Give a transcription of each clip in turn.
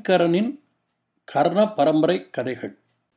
சங்கரனின் கர்ண பரம்பரை கதைகள்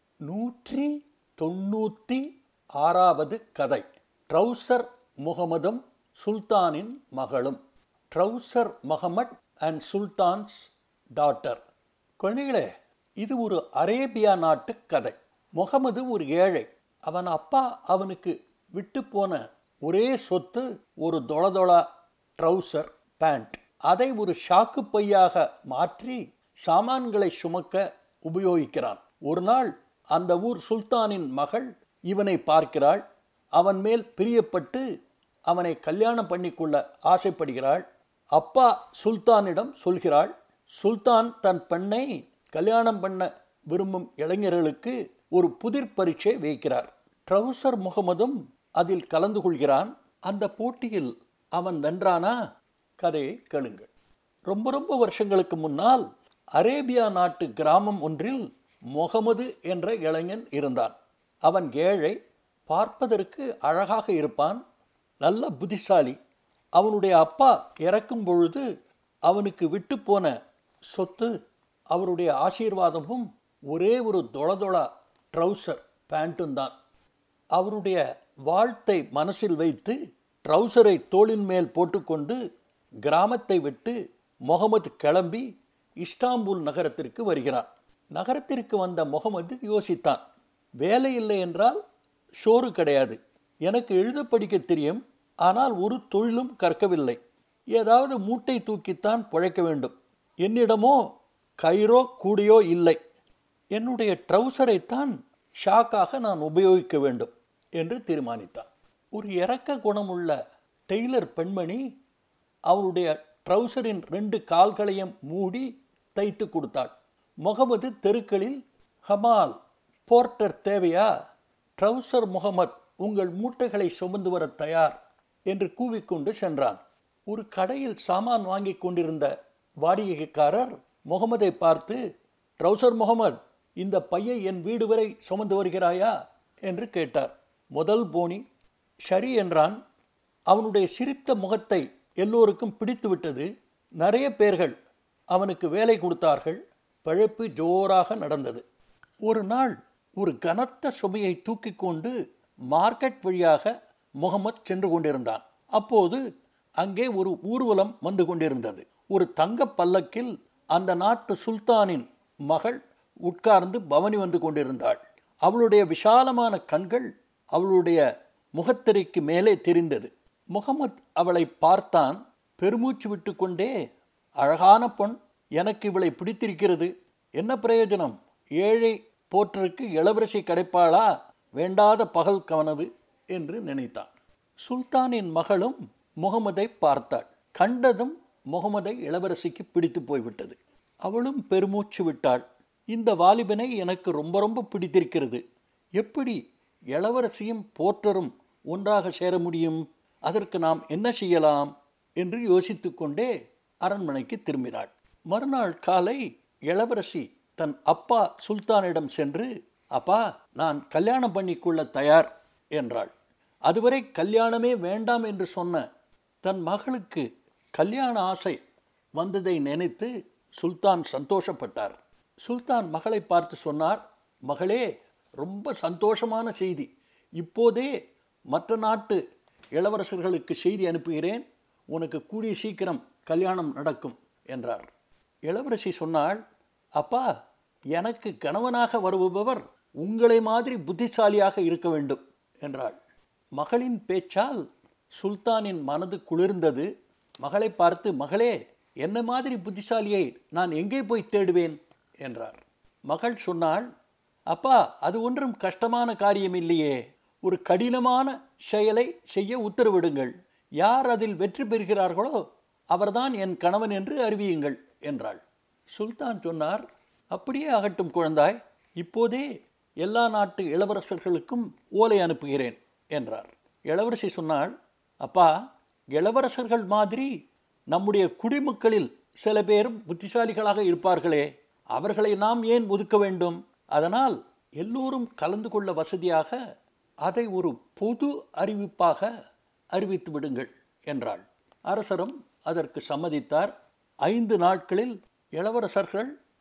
நூற்றி தொண்ணூற்றி ஆறாவது கதை ட்ரௌசர் முகமதும் சுல்தானின் மகளும் trouser Mohammed and Sultan's daughter குழந்தைகளே இது ஒரு அரேபியா நாட்டு கதை முகமது ஒரு ஏழை அவன் அப்பா அவனுக்கு விட்டு போன ஒரே சொத்து ஒரு தொளதொளா ட்ரௌசர் பேண்ட் அதை ஒரு ஷாக்கு பையாக மாற்றி சாமான்களை சுமக்க உபயோகிக்கிறான் ஒரு நாள் அந்த ஊர் சுல்தானின் மகள் இவனை பார்க்கிறாள் அவன் மேல் பிரியப்பட்டு அவனை கல்யாணம் பண்ணிக்கொள்ள ஆசைப்படுகிறாள் அப்பா சுல்தானிடம் சொல்கிறாள் சுல்தான் தன் பெண்ணை கல்யாணம் பண்ண விரும்பும் இளைஞர்களுக்கு ஒரு புதிர் பரீட்சை வைக்கிறார் ட்ரௌசர் முகமதும் அதில் கலந்து கொள்கிறான் அந்த போட்டியில் அவன் வென்றானா கதையை கேளுங்கள் ரொம்ப ரொம்ப வருஷங்களுக்கு முன்னால் அரேபியா நாட்டு கிராமம் ஒன்றில் முகமது என்ற இளைஞன் இருந்தான் அவன் ஏழை பார்ப்பதற்கு அழகாக இருப்பான் நல்ல புத்திசாலி அவனுடைய அப்பா இறக்கும் பொழுது அவனுக்கு விட்டு போன சொத்து அவருடைய ஆசீர்வாதமும் ஒரே ஒரு தொளதொளா ட்ரௌசர் பேண்ட்டும் தான் அவருடைய வாழ்த்தை மனசில் வைத்து ட்ரௌசரை தோளின் மேல் போட்டுக்கொண்டு கிராமத்தை விட்டு முகமது கிளம்பி இஸ்தாம்பூல் நகரத்திற்கு வருகிறான் நகரத்திற்கு வந்த முகமது யோசித்தான் வேலை இல்லை என்றால் ஷோறு கிடையாது எனக்கு எழுத படிக்க தெரியும் ஆனால் ஒரு தொழிலும் கற்கவில்லை ஏதாவது மூட்டை தூக்கித்தான் பிழைக்க வேண்டும் என்னிடமோ கயிறோ கூடையோ இல்லை என்னுடைய ட்ரௌசரைத்தான் ஷாக்காக நான் உபயோகிக்க வேண்டும் என்று தீர்மானித்தான் ஒரு இறக்க குணமுள்ள டெய்லர் பெண்மணி அவருடைய ட்ரௌசரின் ரெண்டு கால்களையும் மூடி தைத்து கொடுத்தாள் முகமது தெருக்களில் ஹமால் போர்ட்டர் தேவையா ட்ரௌசர் முகமத் உங்கள் மூட்டைகளை சுமந்து வர தயார் என்று கூவிக்கொண்டு சென்றான் ஒரு கடையில் சாமான் வாங்கி கொண்டிருந்த வாடிக்கைக்காரர் முகமதை பார்த்து ட்ரௌசர் முகமது இந்த பையை என் வீடு வரை சுமந்து வருகிறாயா என்று கேட்டார் முதல் போனி சரி என்றான் அவனுடைய சிரித்த முகத்தை எல்லோருக்கும் பிடித்து விட்டது நிறைய பேர்கள் அவனுக்கு வேலை கொடுத்தார்கள் பிழைப்பு ஜோராக நடந்தது ஒரு நாள் ஒரு கனத்த சுமையை தூக்கி கொண்டு மார்க்கெட் வழியாக முகமது சென்று கொண்டிருந்தான் அப்போது அங்கே ஒரு ஊர்வலம் வந்து கொண்டிருந்தது ஒரு தங்க பல்லக்கில் அந்த நாட்டு சுல்தானின் மகள் உட்கார்ந்து பவனி வந்து கொண்டிருந்தாள் அவளுடைய விசாலமான கண்கள் அவளுடைய முகத்திரைக்கு மேலே தெரிந்தது முகமது அவளை பார்த்தான் பெருமூச்சு விட்டு கொண்டே அழகான பொன் எனக்கு இவளை பிடித்திருக்கிறது என்ன பிரயோஜனம் ஏழை போற்றருக்கு இளவரசி கிடைப்பாளா வேண்டாத பகல் கவனவு என்று நினைத்தான் சுல்தானின் மகளும் முகமதை பார்த்தாள் கண்டதும் முகமதை இளவரசிக்கு பிடித்து போய்விட்டது அவளும் பெருமூச்சு விட்டாள் இந்த வாலிபனை எனக்கு ரொம்ப ரொம்ப பிடித்திருக்கிறது எப்படி இளவரசியும் போற்றரும் ஒன்றாக சேர முடியும் அதற்கு நாம் என்ன செய்யலாம் என்று யோசித்து கொண்டே அரண்மனைக்கு திரும்பினாள் மறுநாள் காலை இளவரசி தன் அப்பா சுல்தானிடம் சென்று அப்பா நான் கல்யாணம் பண்ணிக்கொள்ள தயார் என்றாள் அதுவரை கல்யாணமே வேண்டாம் என்று சொன்ன தன் மகளுக்கு கல்யாண ஆசை வந்ததை நினைத்து சுல்தான் சந்தோஷப்பட்டார் சுல்தான் மகளை பார்த்து சொன்னார் மகளே ரொம்ப சந்தோஷமான செய்தி இப்போதே மற்ற நாட்டு இளவரசர்களுக்கு செய்தி அனுப்புகிறேன் உனக்கு கூடிய சீக்கிரம் கல்யாணம் நடக்கும் என்றார் இளவரசி சொன்னாள் அப்பா எனக்கு கணவனாக வருபவர் உங்களை மாதிரி புத்திசாலியாக இருக்க வேண்டும் என்றாள் மகளின் பேச்சால் சுல்தானின் மனது குளிர்ந்தது மகளை பார்த்து மகளே என்ன மாதிரி புத்திசாலியை நான் எங்கே போய் தேடுவேன் என்றார் மகள் சொன்னாள் அப்பா அது ஒன்றும் கஷ்டமான காரியம் இல்லையே ஒரு கடினமான செயலை செய்ய உத்தரவிடுங்கள் யார் அதில் வெற்றி பெறுகிறார்களோ அவர்தான் என் கணவன் என்று அறிவியுங்கள் என்றாள் சுல்தான் சொன்னார் அப்படியே ஆகட்டும் குழந்தாய் இப்போதே எல்லா நாட்டு இளவரசர்களுக்கும் ஓலை அனுப்புகிறேன் என்றார் இளவரசி சொன்னாள் அப்பா இளவரசர்கள் மாதிரி நம்முடைய குடிமக்களில் சில பேரும் புத்திசாலிகளாக இருப்பார்களே அவர்களை நாம் ஏன் ஒதுக்க வேண்டும் அதனால் எல்லோரும் கலந்து கொள்ள வசதியாக அதை ஒரு பொது அறிவிப்பாக அறிவித்து விடுங்கள் என்றாள் அரசரும் அதற்கு சம்மதித்தார் ஐந்து நாட்களில் இளவரசர்கள்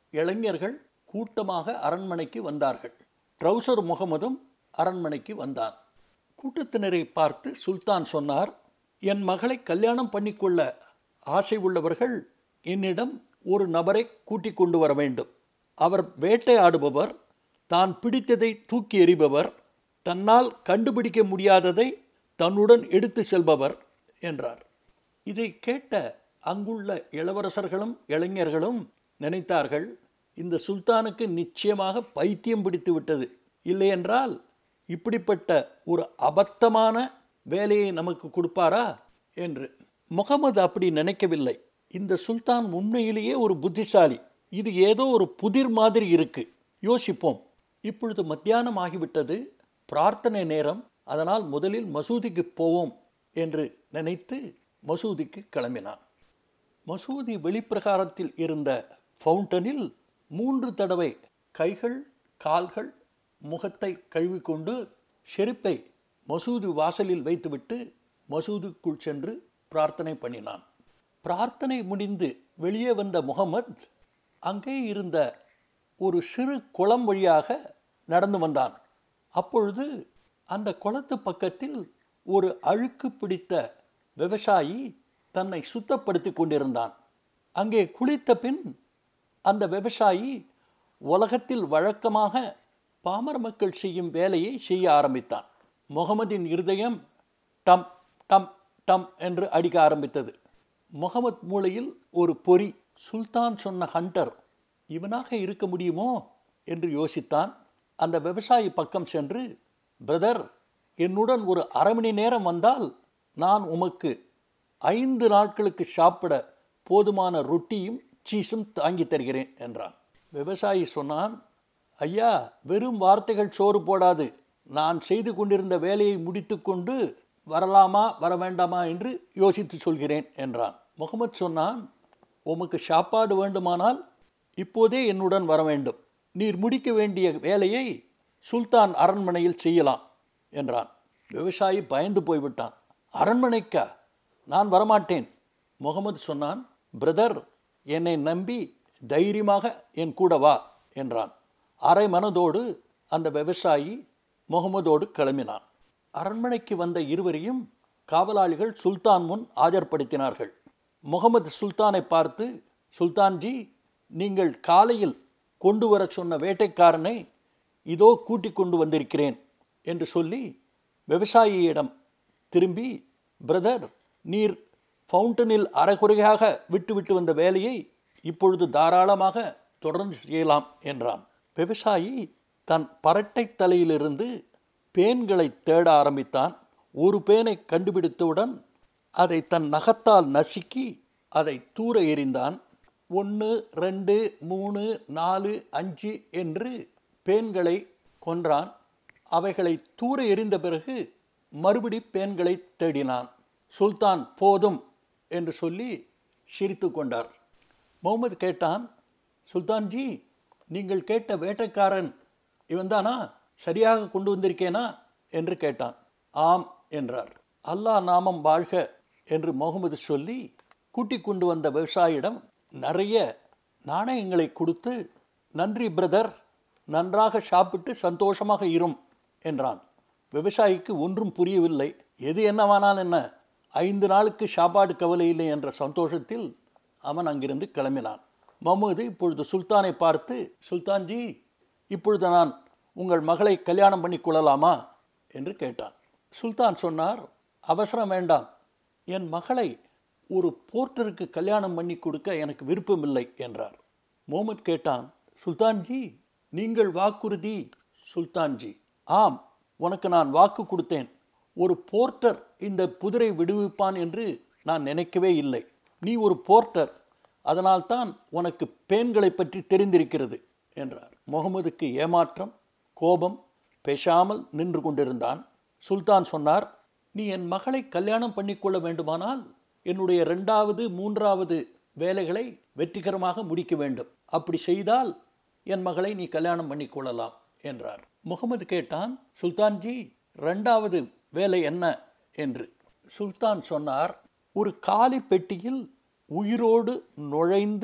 இளைஞர்கள் கூட்டமாக அரண்மனைக்கு வந்தார்கள் ட்ரௌசர் முகமதும் அரண்மனைக்கு வந்தான் கூட்டத்தினரை பார்த்து சுல்தான் சொன்னார் என் மகளை கல்யாணம் பண்ணிக்கொள்ள ஆசை உள்ளவர்கள் என்னிடம் ஒரு நபரை கூட்டிக் கொண்டு வர வேண்டும் அவர் வேட்டையாடுபவர் தான் பிடித்ததை தூக்கி எறிபவர் தன்னால் கண்டுபிடிக்க முடியாததை தன்னுடன் எடுத்து செல்பவர் என்றார் இதை கேட்ட அங்குள்ள இளவரசர்களும் இளைஞர்களும் நினைத்தார்கள் இந்த சுல்தானுக்கு நிச்சயமாக பைத்தியம் பிடித்து விட்டது இல்லையென்றால் இப்படிப்பட்ட ஒரு அபத்தமான வேலையை நமக்கு கொடுப்பாரா என்று முகமது அப்படி நினைக்கவில்லை இந்த சுல்தான் உண்மையிலேயே ஒரு புத்திசாலி இது ஏதோ ஒரு புதிர் மாதிரி இருக்கு யோசிப்போம் இப்பொழுது மத்தியானம் ஆகிவிட்டது பிரார்த்தனை நேரம் அதனால் முதலில் மசூதிக்கு போவோம் என்று நினைத்து மசூதிக்கு கிளம்பினான் மசூதி வெளிப்பிரகாரத்தில் இருந்த ஃபவுண்டனில் மூன்று தடவை கைகள் கால்கள் முகத்தை கழுவிக்கொண்டு செருப்பை மசூதி வாசலில் வைத்துவிட்டு மசூதிக்குள் சென்று பிரார்த்தனை பண்ணினான் பிரார்த்தனை முடிந்து வெளியே வந்த முகமது அங்கே இருந்த ஒரு சிறு குளம் வழியாக நடந்து வந்தான் அப்பொழுது அந்த குளத்து பக்கத்தில் ஒரு அழுக்கு பிடித்த விவசாயி தன்னை சுத்தப்படுத்தி கொண்டிருந்தான் அங்கே குளித்த பின் அந்த விவசாயி உலகத்தில் வழக்கமாக பாமர மக்கள் செய்யும் வேலையை செய்ய ஆரம்பித்தான் முகமதின் இருதயம் டம் டம் டம் என்று அடிக்க ஆரம்பித்தது முகமது மூளையில் ஒரு பொறி சுல்தான் சொன்ன ஹண்டர் இவனாக இருக்க முடியுமோ என்று யோசித்தான் அந்த விவசாயி பக்கம் சென்று பிரதர் என்னுடன் ஒரு அரை மணி நேரம் வந்தால் நான் உமக்கு ஐந்து நாட்களுக்கு சாப்பிட போதுமான ரொட்டியும் சீஸும் தாங்கி தருகிறேன் என்றான் விவசாயி சொன்னான் ஐயா வெறும் வார்த்தைகள் சோறு போடாது நான் செய்து கொண்டிருந்த வேலையை முடித்துக்கொண்டு வரலாமா வர வேண்டாமா என்று யோசித்து சொல்கிறேன் என்றான் முகமது சொன்னான் உமக்கு சாப்பாடு வேண்டுமானால் இப்போதே என்னுடன் வர வேண்டும் நீர் முடிக்க வேண்டிய வேலையை சுல்தான் அரண்மனையில் செய்யலாம் என்றான் விவசாயி பயந்து போய்விட்டான் அரண்மனைக்கா நான் வரமாட்டேன் முகமது சொன்னான் பிரதர் என்னை நம்பி தைரியமாக என் கூட வா என்றான் அரை மனதோடு அந்த விவசாயி முகமதோடு கிளம்பினான் அரண்மனைக்கு வந்த இருவரையும் காவலாளிகள் சுல்தான் முன் ஆஜர்படுத்தினார்கள் முகமது சுல்தானை பார்த்து சுல்தான்ஜி நீங்கள் காலையில் கொண்டு வர சொன்ன வேட்டைக்காரனை இதோ கூட்டிக் கொண்டு வந்திருக்கிறேன் என்று சொல்லி விவசாயியிடம் திரும்பி பிரதர் நீர் ஃபவுண்டனில் அரைகுறையாக விட்டுவிட்டு வந்த வேலையை இப்பொழுது தாராளமாக தொடர்ந்து செய்யலாம் என்றான் விவசாயி தன் பரட்டை தலையிலிருந்து பேன்களை தேட ஆரம்பித்தான் ஒரு பேனை கண்டுபிடித்தவுடன் அதை தன் நகத்தால் நசுக்கி அதை தூர எறிந்தான் ஒன்று ரெண்டு மூணு நாலு அஞ்சு என்று பேன்களை கொன்றான் அவைகளை தூர எறிந்த பிறகு மறுபடி பேன்களை தேடினான் சுல்தான் போதும் என்று சொல்லி சிரித்து கொண்டார் முகமது கேட்டான் சுல்தான்ஜி நீங்கள் கேட்ட வேட்டைக்காரன் இவன்தானா சரியாக கொண்டு வந்திருக்கேனா என்று கேட்டான் ஆம் என்றார் அல்லாஹ் நாமம் வாழ்க என்று முகமது சொல்லி கூட்டிக் கொண்டு வந்த விவசாயியிடம் நிறைய நாணயங்களை கொடுத்து நன்றி பிரதர் நன்றாக சாப்பிட்டு சந்தோஷமாக இரும் என்றான் விவசாயிக்கு ஒன்றும் புரியவில்லை எது என்னவானால் என்ன ஐந்து நாளுக்கு சாப்பாடு கவலை இல்லை என்ற சந்தோஷத்தில் அவன் அங்கிருந்து கிளம்பினான் முகமது இப்பொழுது சுல்தானை பார்த்து சுல்தான்ஜி இப்பொழுது நான் உங்கள் மகளை கல்யாணம் பண்ணி கொள்ளலாமா என்று கேட்டான் சுல்தான் சொன்னார் அவசரம் வேண்டாம் என் மகளை ஒரு போர்ட்டருக்கு கல்யாணம் பண்ணி கொடுக்க எனக்கு விருப்பமில்லை என்றார் முகமது கேட்டான் சுல்தான்ஜி நீங்கள் வாக்குறுதி சுல்தான்ஜி ஆம் உனக்கு நான் வாக்கு கொடுத்தேன் ஒரு போர்ட்டர் இந்த புதிரை விடுவிப்பான் என்று நான் நினைக்கவே இல்லை நீ ஒரு போர்ட்டர் அதனால்தான் உனக்கு பேன்களை பற்றி தெரிந்திருக்கிறது என்றார் முகமதுக்கு ஏமாற்றம் கோபம் பேசாமல் நின்று கொண்டிருந்தான் சுல்தான் சொன்னார் நீ என் மகளை கல்யாணம் பண்ணிக்கொள்ள வேண்டுமானால் என்னுடைய ரெண்டாவது மூன்றாவது வேலைகளை வெற்றிகரமாக முடிக்க வேண்டும் அப்படி செய்தால் என் மகளை நீ கல்யாணம் பண்ணிக்கொள்ளலாம் என்றார் முகமது கேட்டான் சுல்தான்ஜி ரெண்டாவது வேலை என்ன என்று சுல்தான் சொன்னார் ஒரு காலி பெட்டியில் உயிரோடு நுழைந்து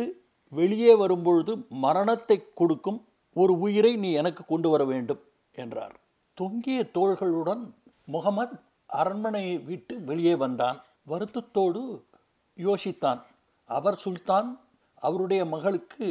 வெளியே வரும்பொழுது மரணத்தை கொடுக்கும் ஒரு உயிரை நீ எனக்கு கொண்டு வர வேண்டும் என்றார் தொங்கிய தோள்களுடன் முகமது அரண்மனையை விட்டு வெளியே வந்தான் வருத்தத்தோடு யோசித்தான் அவர் சுல்தான் அவருடைய மகளுக்கு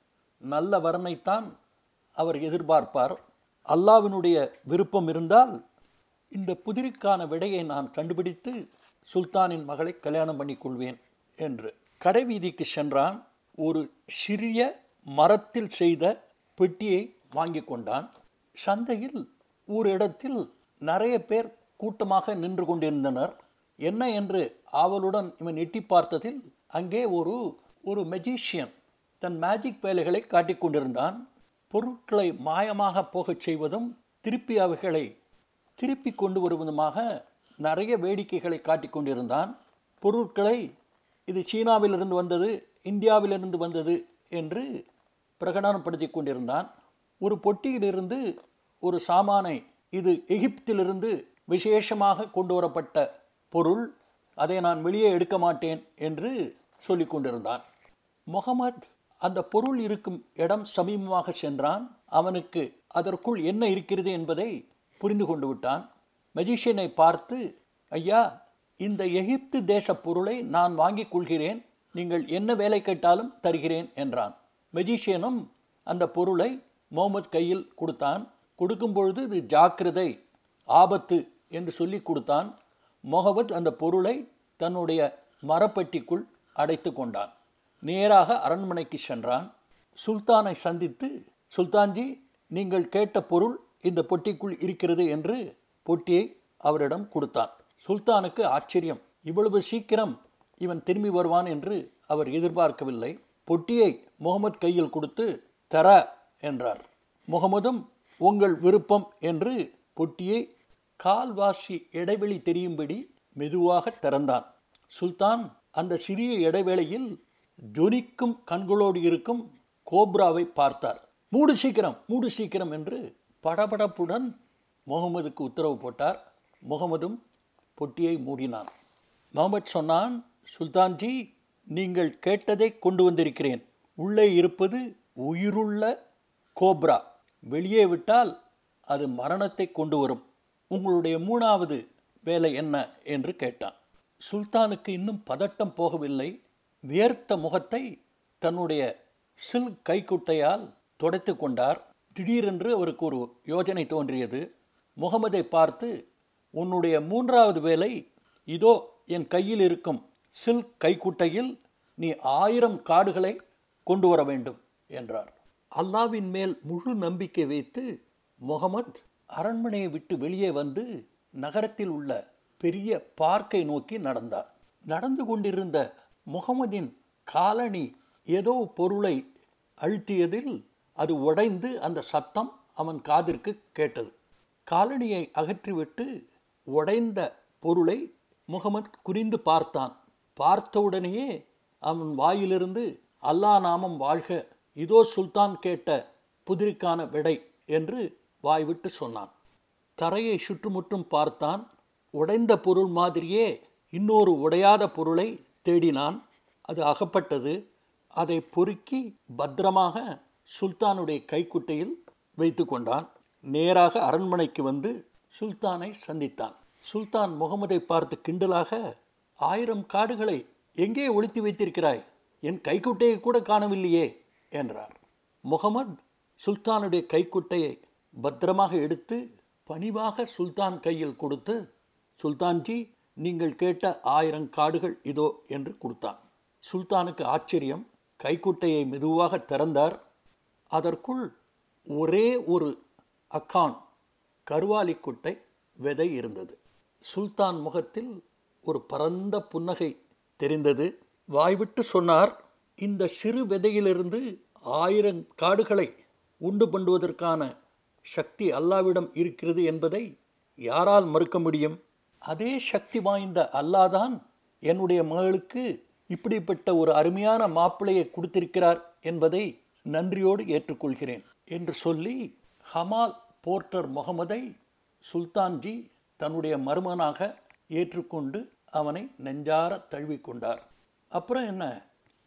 நல்ல வரனைத்தான் அவர் எதிர்பார்ப்பார் அல்லாவினுடைய விருப்பம் இருந்தால் இந்த புதிருக்கான விடையை நான் கண்டுபிடித்து சுல்தானின் மகளை கல்யாணம் பண்ணிக்கொள்வேன் என்று கடைவீதிக்கு சென்றான் ஒரு சிறிய மரத்தில் செய்த பெட்டியை வாங்கி கொண்டான் சந்தையில் ஒரு இடத்தில் நிறைய பேர் கூட்டமாக நின்று கொண்டிருந்தனர் என்ன என்று ஆவலுடன் இவன் எட்டி பார்த்ததில் அங்கே ஒரு ஒரு மெஜிஷியன் தன் மேஜிக் வேலைகளை காட்டிக் கொண்டிருந்தான் பொருட்களை மாயமாக போகச் செய்வதும் திருப்பி அவைகளை திருப்பி கொண்டு வருவதுமாக நிறைய வேடிக்கைகளை காட்டிக் கொண்டிருந்தான் பொருட்களை இது சீனாவிலிருந்து வந்தது இந்தியாவிலிருந்து வந்தது என்று பிரகடனப்படுத்தி கொண்டிருந்தான் ஒரு பொட்டியிலிருந்து ஒரு சாமானை இது எகிப்திலிருந்து விசேஷமாக கொண்டு வரப்பட்ட பொருள் அதை நான் வெளியே எடுக்க மாட்டேன் என்று சொல்லிக் கொண்டிருந்தான் முகமது அந்த பொருள் இருக்கும் இடம் சமீபமாக சென்றான் அவனுக்கு அதற்குள் என்ன இருக்கிறது என்பதை புரிந்து கொண்டு விட்டான் மெஜிஷியனை பார்த்து ஐயா இந்த எகிப்து தேச பொருளை நான் வாங்கிக் கொள்கிறேன் நீங்கள் என்ன வேலை கேட்டாலும் தருகிறேன் என்றான் மெஜிஷியனும் அந்த பொருளை முகமது கையில் கொடுத்தான் கொடுக்கும் பொழுது இது ஜாக்கிரதை ஆபத்து என்று சொல்லி கொடுத்தான் முகமது அந்த பொருளை தன்னுடைய மரப்பெட்டிக்குள் அடைத்து கொண்டான் நேராக அரண்மனைக்கு சென்றான் சுல்தானை சந்தித்து சுல்தான்ஜி நீங்கள் கேட்ட பொருள் இந்த பொட்டிக்குள் இருக்கிறது என்று பொட்டியை அவரிடம் கொடுத்தான் சுல்தானுக்கு ஆச்சரியம் இவ்வளவு சீக்கிரம் இவன் திரும்பி வருவான் என்று அவர் எதிர்பார்க்கவில்லை பொட்டியை முகமது கையில் கொடுத்து தர என்றார் முகமதும் உங்கள் விருப்பம் என்று பொட்டியை கால்வாசி இடைவெளி தெரியும்படி மெதுவாக திறந்தான் சுல்தான் அந்த சிறிய இடைவேளையில் ஜொலிக்கும் கண்களோடு இருக்கும் கோப்ராவை பார்த்தார் மூடு சீக்கிரம் மூடு சீக்கிரம் என்று படபடப்புடன் முகமதுக்கு உத்தரவு போட்டார் முகமதும் பொட்டியை மூடினான் முகமது சொன்னான் சுல்தான்ஜி நீங்கள் கேட்டதை கொண்டு வந்திருக்கிறேன் உள்ளே இருப்பது உயிருள்ள கோப்ரா வெளியே விட்டால் அது மரணத்தை கொண்டு வரும் உங்களுடைய மூணாவது வேலை என்ன என்று கேட்டான் சுல்தானுக்கு இன்னும் பதட்டம் போகவில்லை வியர்த்த முகத்தை தன்னுடைய சில் கைக்குட்டையால் துடைத்து கொண்டார் திடீரென்று அவருக்கு ஒரு யோஜனை தோன்றியது முகமதை பார்த்து உன்னுடைய மூன்றாவது வேலை இதோ என் கையில் இருக்கும் சில் கைக்குட்டையில் நீ ஆயிரம் காடுகளை கொண்டு வர வேண்டும் என்றார் அல்லாவின் மேல் முழு நம்பிக்கை வைத்து முகமது அரண்மனையை விட்டு வெளியே வந்து நகரத்தில் உள்ள பெரிய பார்க்கை நோக்கி நடந்தார் நடந்து கொண்டிருந்த முகமதின் காலணி ஏதோ பொருளை அழுத்தியதில் அது உடைந்து அந்த சத்தம் அவன் காதிற்கு கேட்டது காலணியை அகற்றிவிட்டு உடைந்த பொருளை முகமது குறிந்து பார்த்தான் பார்த்தவுடனேயே அவன் வாயிலிருந்து அல்லாஹ் நாமம் வாழ்க இதோ சுல்தான் கேட்ட புதிருக்கான விடை என்று வாய்விட்டு சொன்னான் தரையை சுற்றுமுற்றும் பார்த்தான் உடைந்த பொருள் மாதிரியே இன்னொரு உடையாத பொருளை தேடினான் அது அகப்பட்டது அதை பொறுக்கி பத்திரமாக சுல்தானுடைய கைக்குட்டையில் வைத்து கொண்டான் நேராக அரண்மனைக்கு வந்து சுல்தானை சந்தித்தான் சுல்தான் முகமதை பார்த்து கிண்டலாக ஆயிரம் காடுகளை எங்கே ஒளித்து வைத்திருக்கிறாய் என் கைக்குட்டையை கூட காணவில்லையே என்றார் முகமது சுல்தானுடைய கைக்குட்டையை பத்திரமாக எடுத்து பணிவாக சுல்தான் கையில் கொடுத்து சுல்தான்ஜி நீங்கள் கேட்ட ஆயிரம் காடுகள் இதோ என்று கொடுத்தான் சுல்தானுக்கு ஆச்சரியம் கைக்குட்டையை மெதுவாக திறந்தார் அதற்குள் ஒரே ஒரு அக்கான் கருவாலிக்குட்டை விதை இருந்தது சுல்தான் முகத்தில் ஒரு பரந்த புன்னகை தெரிந்தது வாய்விட்டு சொன்னார் இந்த சிறு விதையிலிருந்து ஆயிரம் காடுகளை உண்டு பண்ணுவதற்கான சக்தி அல்லாவிடம் இருக்கிறது என்பதை யாரால் மறுக்க முடியும் அதே சக்தி வாய்ந்த அல்லாதான் என்னுடைய மகளுக்கு இப்படிப்பட்ட ஒரு அருமையான மாப்பிளையை கொடுத்திருக்கிறார் என்பதை நன்றியோடு ஏற்றுக்கொள்கிறேன் என்று சொல்லி ஹமால் போர்ட்டர் முகமதை சுல்தான்ஜி தன்னுடைய மருமனாக ஏற்றுக்கொண்டு அவனை நெஞ்சார தழுவிக்கொண்டார் அப்புறம் என்ன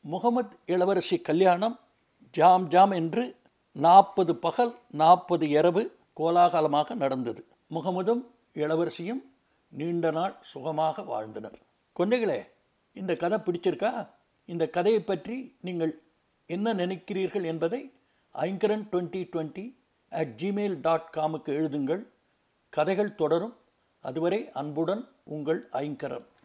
முகமது இளவரசி கல்யாணம் ஜாம் ஜாம் என்று நாற்பது பகல் நாற்பது இரவு கோலாகலமாக நடந்தது முகமதும் இளவரசியும் நீண்ட நாள் சுகமாக வாழ்ந்தனர் குழந்தைகளே இந்த கதை பிடிச்சிருக்கா இந்த கதையை பற்றி நீங்கள் என்ன நினைக்கிறீர்கள் என்பதை Aingaran twenty twenty at Gmail dot காமுக்கு எழுதுங்கள் கதைகள் தொடரும் அதுவரை அன்புடன் உங்கள் ஐங்கரன்